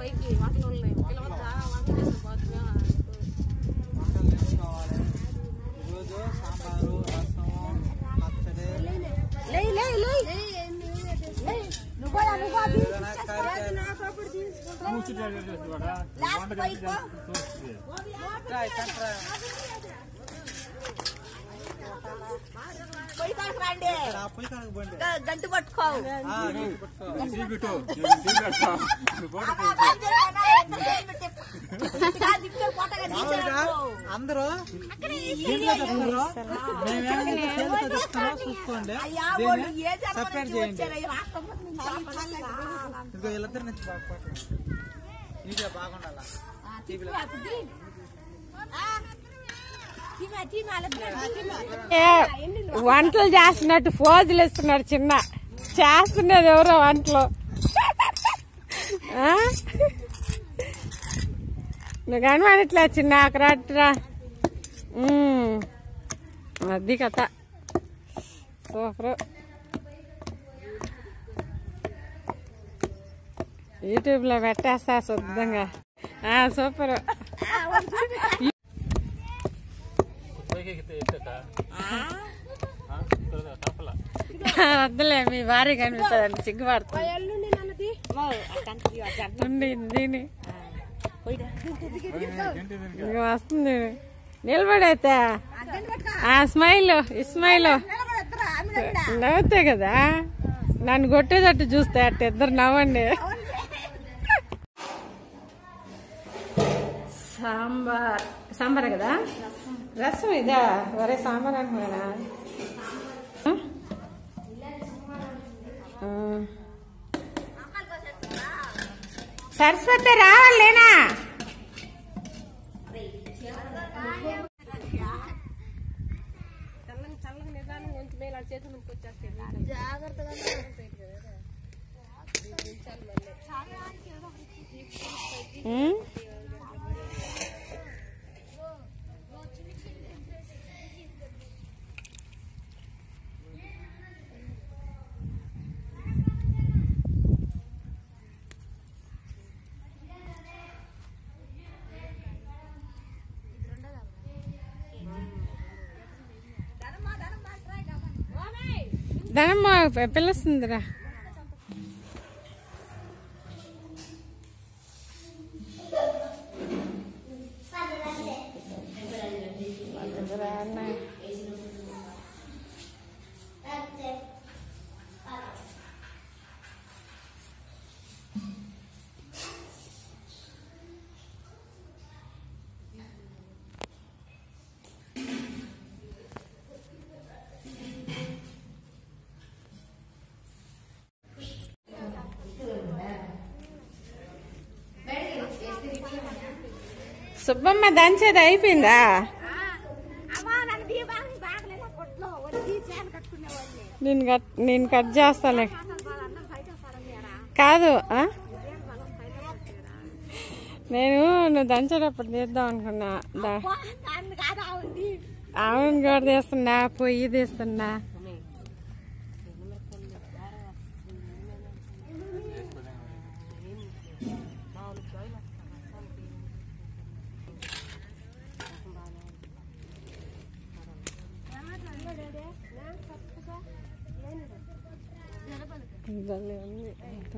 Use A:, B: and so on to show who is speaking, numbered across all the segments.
A: పైకి వంటలు ఉన్నాయి పిలవద్దా వంట చేసి పోతున్నా
B: వంటలు నేర్చుకోవాలి ఈరోజు సాంబారు రసము పచ్చడి
A: లే లే లే నువ్వు నువ్వు
B: ఏదైనా కారికాయ ట్రై ట్రై
A: పోయి కాడికి రండి
B: ఆ పొయ్యి కడగ బండి
A: గ- గంటు పట్టుకోవు
B: ఆ, గట్టి పట్టుకో. మామూలుగా అందరూ దీంట్లో చెప్తారు మేమేమైతే చేతితో చెప్తారో చూసుకోండి దీన్ని సపరేట్ చేయండి ఇదిగో వీళ్ళిద్దరు నుంచి బాగా పట్టు. వీడియో బాగుండాలా
C: ఏ, వంటలు చేస్తున్నట్టు ఫోజులు ఇస్తున్నాడు చిన్న చేస్తున్నది ఎవరో వంటలు ఆ? నువ్వు కనబడట్లే చిన్న అక్కడట్రా అది కథ సూపర్ యూట్యూబ్లో పెట్టేస్తా శుద్ధంగా ఆ, సూపర్ వద్దులే మీ భార్య కనిపిస్తుందండి సిగ్గుపడుతుంది ఉండి దీని ఇక వస్తుంది నిలబడైతే ఆ స్మైల్ ఇస్మైల్ నవ్వుతే కదా నన్ను కొట్టేటట్టు చూస్తే అట్ట ఇద్దరు నవ్వండి సాంబార్ సాంబార్ కదా రసం ఇదా వరే సాంబార్ అనుకున్నా సరస్వతి రావాలేనా
A: చల్లని చల్లని నిదానం కొంచెం మేలు ఆడ చేతులు నుంచి వచ్చేస్తాయి
C: ఉమ్. ధనమ్మ పి- పిలుస్తుందిరా సుబ్బమ్మ దంచేది అయిపోయిందా నేను కట్ నేను కట్ చేస్తాలే కాదు ఆ? నేను నువ్వు దంచేటప్పుడు తీద్దాం అనుకున్నా దా- ఆవును కూడా తీస్తున్నా పొయ్యి తీస్తున్నా భలే ఉంది అంతా.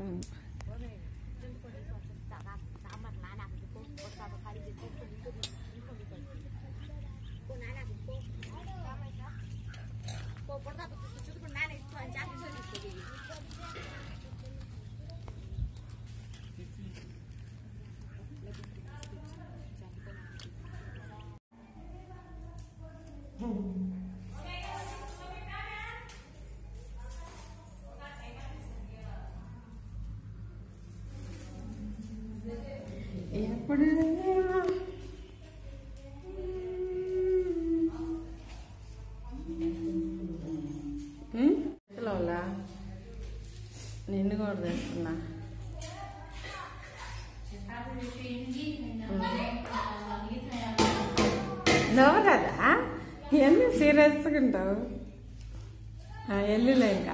C: ఎప్పుడు లోలా నిన్ను కూడా తెస్తున్నా నవ్వు కదా ఎందుకు సీరియస్గా ఉంటావు ఎల్లులే ఇంకా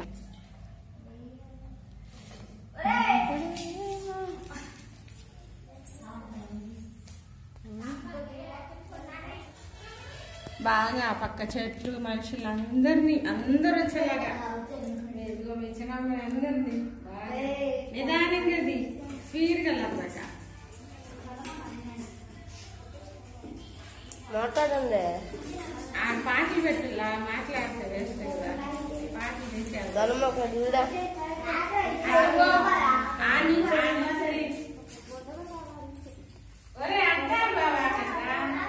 C: బాగా ఆ పక్క చెట్లు మనుషులు అందరినీ అందరూ వచ్చేలాగా ఇదిగో మీ చిన్నమ్మ అందరినీ బాగా నిదానంగా అది స్పీడ్గా లాగా
A: మాట్లాడండి
C: ఆ పాటలు పెట్టిలా మాట్లాడితే వేస్ట్ కదా పాటలు తీసేయాలి
A: ధనం ఒక చూడ
C: అదిగో, ఆ నుంచి ఆ నుంచి. ఒరే అడ్డాలు బావా కదా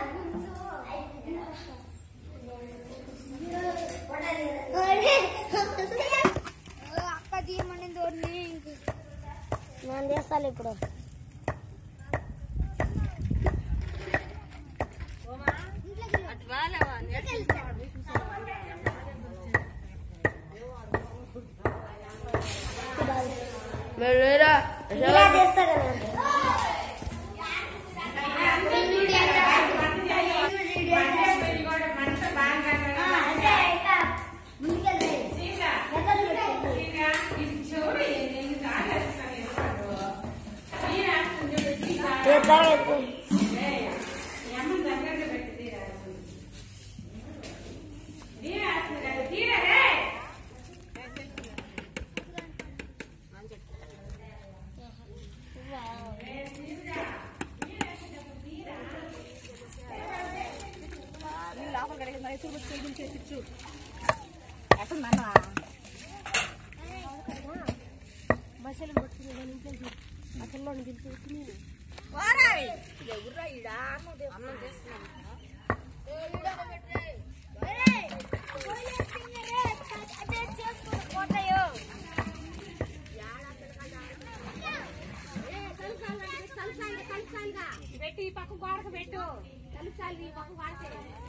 D: అక్క తీయమనింది ఓడిని
A: నేను చేస్తాను ఇప్పుడు ఇలా చేస్తా కదా
C: మనసు బాగా సీత సీత ఇది చూడు ఎన్ని సార్లు వేస్తాను ఎప్పుడు ఈ రాస్తుంది చూడు సీత
A: చేద్దాం ఎత్తు.
C: ఏయ్, ఈ అమ్మ దగ్గరగా పెట్టి తీరాల్సింది తీరాల్సింది కదా తీరరే
A: పెట్టి ఈ పక్క గోడకు పెట్టు కలుసాలి ఈ పక్క గోడకే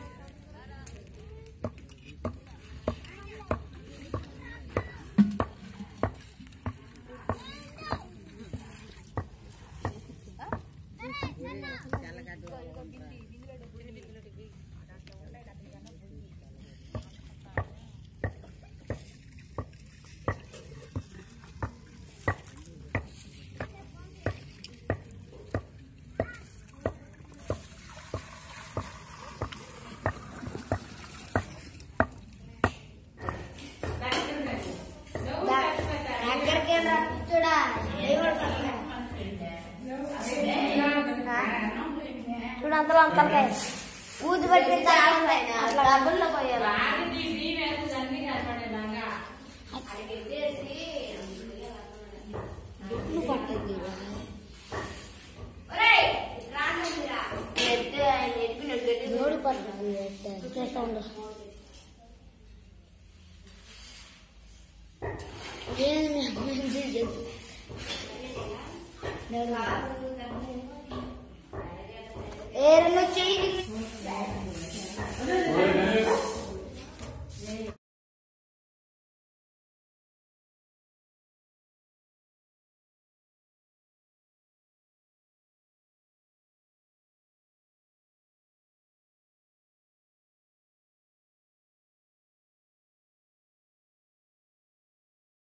D: దగ్గరికి రా చూడా
A: చూడు అంతలో అంతలకాయ ఊది పెట్టి డబ్బుల్లో పోయాలి
C: బాగా దీ వేస్తుంది అన్ని కనపడేలాగా
A: నోడి పడుతుంది చేస్తా ఉండు
D: ఏరన్నా చెయ్యి
B: ఓ